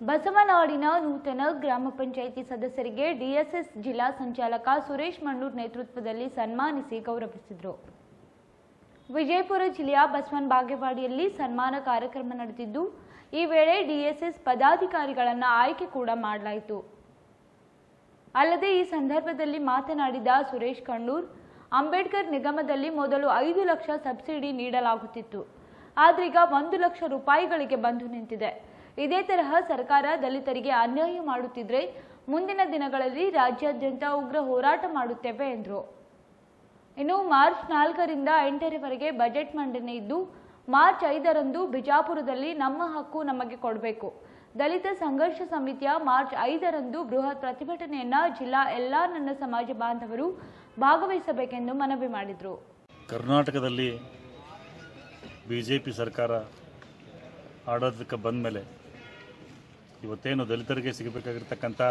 ಬಸವನಾಡಿನ ನೂತನ ಗ್ರಾಮ ಪಂಚಾಯಿತಿ ಸದಸ್ಯರಿಗೆ ಡಿಎಸ್ಎಸ್ ಜಿಲ್ಲಾ ಸಂಚಾಲಕ ಸುರೇಶ್ ಮಣ್ಣೂರ್ ನೇತೃತ್ವದಲ್ಲಿ ಸನ್ಮಾನಿಸಿ ಗೌರವಿಸಿದರು ವಿಜಯಪುರ ಜಿಲ್ಲೆಯ ಬಸವನ ಬಾಗೇವಾಡಿಯಲ್ಲಿ ಸನ್ಮಾನ ಕಾರ್ಯಕ್ರಮ ನಡೆದಿದ್ದು ಈ ವೇಳೆ ಡಿಎಸ್ಎಸ್ ಪದಾಧಿಕಾರಿಗಳನ್ನು ಆಯ್ಕೆ ಕೂಡ ಮಾಡಲಾಯಿತು ಅಲ್ಲದೆ ಈ ಸಂದರ್ಭದಲ್ಲಿ ಮಾತನಾಡಿದ ಸುರೇಶ್ ಕಣ್ಣೂರ್ ಅಂಬೇಡ್ಕರ್ ನಿಗಮದಲ್ಲಿ ಮೊದಲು ಐದು ಲಕ್ಷ ಸಬ್ಸಿಡಿ ನೀಡಲಾಗುತ್ತಿತ್ತು ಆದ್ರೀಗ ಒಂದು ಲಕ್ಷ ರೂಪಾಯಿಗಳಿಗೆ ಬಂದು ನಿಂತಿದೆ ಇದೇ ತರಹ ಸರ್ಕಾರ ದಲಿತರಿಗೆ ಅನ್ಯಾಯ ಮಾಡುತ್ತಿದ್ರೆ ಮುಂದಿನ ದಿನಗಳಲ್ಲಿ ರಾಜ್ಯಾದ್ಯಂತ ಉಗ್ರ ಹೋರಾಟ ಮಾಡುತ್ತೇವೆ ಎಂದರು ಇನ್ನು ಮಾರ್ಚ್ ನಾಲ್ಕರಿಂದ ಎಂಟರವರೆಗೆ ಬಜೆಟ್ ಮಂಡನೆ ಇದ್ದು ಮಾರ್ಚ್ ಐದರಂದು ಬಿಜಾಪುರದಲ್ಲಿ ನಮ್ಮ ಹಕ್ಕು ನಮಗೆ ಕೊಡಬೇಕು ದಲಿತ ಸಂಘರ್ಷ ಸಮಿತಿಯ ಮಾರ್ಚ್ ಐದರಂದು ಬೃಹತ್ ಪ್ರತಿಭಟನೆಯನ್ನ ಜಿಲ್ಲಾ ಎಲ್ಲಾ ನನ್ನ ಸಮಾಜ ಬಾಂಧವರು ಭಾಗವಹಿಸಬೇಕೆಂದು ಮನವಿ ಮಾಡಿದರು ಕರ್ನಾಟಕದಲ್ಲಿ ಬಿ ಜೆ ಪಿ ಸರ್ಕಾರ ಆಡೋದಕ್ಕೆ ಬಂದ ಮೇಲೆ ಇವತ್ತೇನು ದಲಿತರಿಗೆ ಸಿಗಬೇಕಾಗಿರ್ತಕ್ಕಂಥ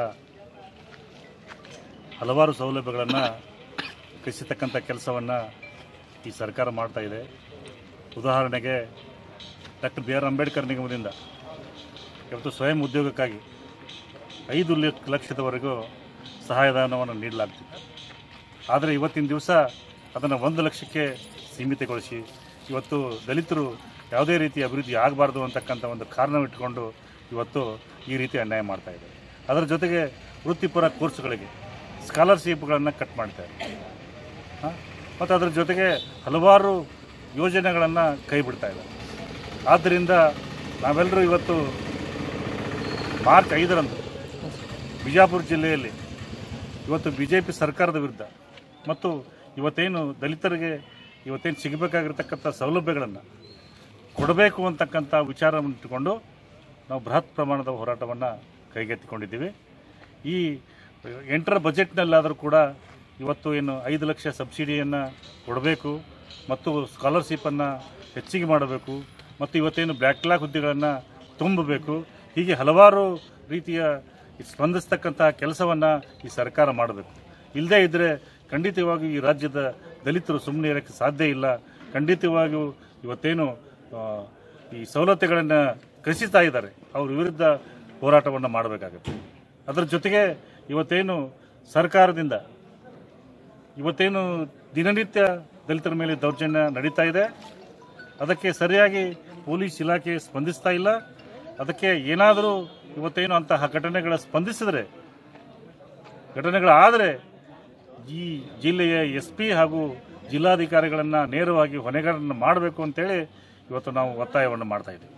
ಹಲವಾರು ಸೌಲಭ್ಯಗಳನ್ನು ಕಸಿತಕ್ಕಂಥ ಕೆಲಸವನ್ನು ಈ ಸರ್ಕಾರ ಮಾಡ್ತಾ ಇದೆ ಉದಾಹರಣೆಗೆ ಡಾಕ್ಟರ್ ಬಿ ಆರ್ ಅಂಬೇಡ್ಕರ್ ನಿಗಮದಿಂದ ಇವತ್ತು ಸ್ವಯಂ ಉದ್ಯೋಗಕ್ಕಾಗಿ ಐದು ಲ- ಲಕ್ಷದವರೆಗೂ ಸಹಾಯಧನವನ್ನು ನೀಡಲಾಗ್ತಿತ್ತು ಆದರೆ ಇವತ್ತಿನ ದಿವಸ ಅದನ್ನು ಒಂದು ಲಕ್ಷಕ್ಕೆ ಸೀಮಿತಗೊಳಿಸಿ ಇವತ್ತು ದಲಿತರು ಯಾವುದೇ ರೀತಿ ಅಭಿವೃದ್ಧಿ ಆಗಬಾರ್ದು ಅಂತಕ್ಕಂಥ ಒಂದು ಕಾರಣವಿಟ್ಟುಕೊಂಡು ಇವತ್ತು ಈ ರೀತಿ ಅನ್ಯಾಯ ಮಾಡ್ತಾ ಇದೆ ಅದರ ಜೊತೆಗೆ ವೃತ್ತಿಪರ ಕೋರ್ಸ್ಗಳಿಗೆ ಸ್ಕಾಲರ್ಶಿಪ್ಗಳನ್ನು ಕಟ್ ಮಾಡ್ತಾರೆ ಮತ್ತು ಅದರ ಜೊತೆಗೆ ಹಲವಾರು ಯೋಜನೆಗಳನ್ನು ಕೈ ಬಿಡ್ತಾ ಇದ್ದಾರೆ ಆದ್ದರಿಂದ ನಾವೆಲ್ಲರೂ ಇವತ್ತು ಮಾರ್ಚ್ ಐದರಂದು ಬಿಜಾಪುರ ಜಿಲ್ಲೆಯಲ್ಲಿ ಇವತ್ತು ಬಿ ಜೆ ಪಿ ಸರ್ಕಾರದ ವಿರುದ್ಧ ಮತ್ತು ಇವತ್ತೇನು ದಲಿತರಿಗೆ ಇವತ್ತೇನು ಸಿಗಬೇಕಾಗಿರ್ತಕ್ಕಂಥ ಸೌಲಭ್ಯಗಳನ್ನು ಕೊಡಬೇಕು ಅಂತಕ್ಕಂಥ ವಿಚಾರವನ್ನು ಇಟ್ಟುಕೊಂಡು ನಾವು ಬೃಹತ್ ಪ್ರಮಾಣದ ಹೋರಾಟವನ್ನು ಕೈಗೆತ್ತಿಕೊಂಡಿದ್ದೀವಿ ಈ ಎಂಟರ ಬಜೆಟ್ನಲ್ಲಾದರೂ ಕೂಡ ಇವತ್ತು ಏನು ಐದು ಲಕ್ಷ ಸಬ್ಸಿಡಿಯನ್ನು ಕೊಡಬೇಕು ಮತ್ತು ಸ್ಕಾಲರ್ಶಿಪ್ಪನ್ನು ಹೆಚ್ಚಿಗೆ ಮಾಡಬೇಕು ಮತ್ತು ಇವತ್ತೇನು ಬ್ಯಾಕ್ಲಾಗ್ ಹುದ್ದೆಗಳನ್ನು ತುಂಬಬೇಕು ಹೀಗೆ ಹಲವಾರು ರೀತಿಯ ಸ್ಪಂದಿಸ್ತಕ್ಕಂಥ ಕೆಲಸವನ್ನು ಈ ಸರ್ಕಾರ ಮಾಡಬೇಕು ಇಲ್ಲದೇ ಇದ್ದರೆ ಖಂಡಿತವಾಗಿಯೂ ಈ ರಾಜ್ಯದ ದಲಿತರು ಸುಮ್ಮನೆ ಇರೋಕ್ಕೆ ಸಾಧ್ಯ ಇಲ್ಲ ಖಂಡಿತವಾಗಿಯೂ ಇವತ್ತೇನು ಆ, ಈ ಸವಲತ್ತುಗಳನ್ನು ಕಸಿತಾ ಇದ್ದಾರೆ ಅವ್ರ ವಿರುದ್ಧ ಹೋರಾಟವನ್ನು ಮಾಡಬೇಕಾಗುತ್ತೆ ಅದರ ಜೊತೆಗೆ ಇವತ್ತೇನು ಸರ್ಕಾರದಿಂದ ಇವತ್ತೇನು ದಿನನಿತ್ಯ ದಲಿತರ ಮೇಲೆ ದೌರ್ಜನ್ಯ ನಡೀತಾ ಇದೆ ಅದಕ್ಕೆ ಸರಿಯಾಗಿ ಪೊಲೀಸ್ ಇಲಾಖೆ ಸ್ಪಂದಿಸ್ತಾ ಇಲ್ಲ ಅದಕ್ಕೆ ಏನಾದರೂ ಇವತ್ತೇನು ಅಂತಹ ಘಟನೆಗಳ ಸ್ಪಂದಿಸಿದರೆ ಘಟನೆಗಳಾದರೆ ಈ ಜಿಲ್ಲೆಯ ಎಸ್ ಪಿ ಹಾಗೂ ಜಿಲ್ಲಾಧಿಕಾರಿಗಳನ್ನು ನೇರವಾಗಿ ಹೊಣೆಗಾರನ್ನು ಮಾಡಬೇಕು ಅಂತೇಳಿ ಇವತ್ತು ನಾವು ಒತ್ತಾಯವನ್ನು ಮಾಡ್ತಾ ಇದ್ದೀವಿ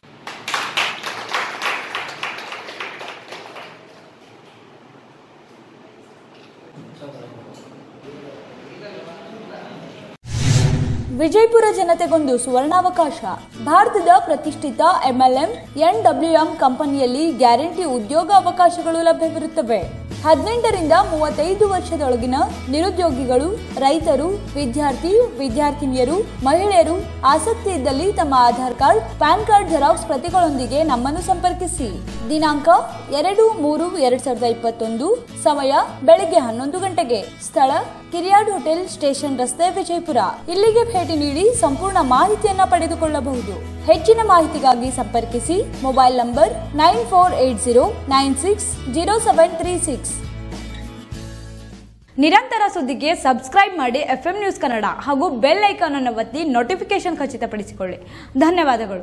ವಿಜಯಪುರ ಜನತೆಗೊಂದು ಸುವರ್ಣಾವಕಾಶ ಭಾರತದ ಪ್ರತಿಷ್ಠಿತ ಎಂಎಲ್ಎಂ ಎನ್ಡಬ್ಲ್ಯೂಎಂ ಕಂಪನಿಯಲ್ಲಿ ಗ್ಯಾರಂಟಿ ಉದ್ಯೋಗ ಅವಕಾಶಗಳು ಲಭ್ಯವಿರುತ್ತವೆ ಹದಿನೆಂಟರಿಂದ ಮೂವತ್ತೈದು ವರ್ಷದೊಳಗಿನ ನಿರುದ್ಯೋಗಿಗಳು ರೈತರು ವಿದ್ಯಾರ್ಥಿ ವಿದ್ಯಾರ್ಥಿನಿಯರು ಮಹಿಳೆಯರು ಆಸಕ್ತಿ ಇದ್ದಲ್ಲಿ ತಮ್ಮ Aadhaar card PAN card xerox ಪ್ರತಿಗಳೊಂದಿಗೆ ನಮ್ಮನ್ನು ಸಂಪರ್ಕಿಸಿ ದಿನಾಂಕ ಎರಡು ಮೂರು ಎರಡ್ ಸಾವಿರದ ಇಪ್ಪತ್ತೊಂದು ಸಮಯ ಬೆಳಗ್ಗೆ ಹನ್ನೊಂದು ಗಂಟೆಗೆ ಸ್ಥಳ ಕಿರಿಯಾಡ್ ಹೋಟೆಲ್ ಸ್ಟೇಷನ್ ರಸ್ತೆ ವಿಜಯಪುರ ಇಲ್ಲಿಗೆ ಭೇಟಿ ನೀಡಿ ಸಂಪೂರ್ಣ ಮಾಹಿತಿಯನ್ನ ಪಡೆದುಕೊಳ್ಳಬಹುದು ಹೆಚ್ಚಿನ ಮಾಹಿತಿಗಾಗಿ ಸಂಪರ್ಕಿಸಿ mobile number nine four eight zero nine six zero seven three six ನಿರಂತರ ಸುದ್ದಿಗೆ ಸಬ್ಸ್ಕ್ರೈಬ್ ಮಾಡಿ ಎಫ್ ನ್ಯೂಸ್ ಕನ್ನಡ ಹಾಗೂ ಬೆಲ್ ಐಕಾನ್ ಅನ್ನು ಒತ್ತಿ ನೋಟಿಫಿಕೇಶನ್ ಖಚಿತಪಡಿಸಿಕೊಳ್ಳಿ ಧನ್ಯವಾದಗಳು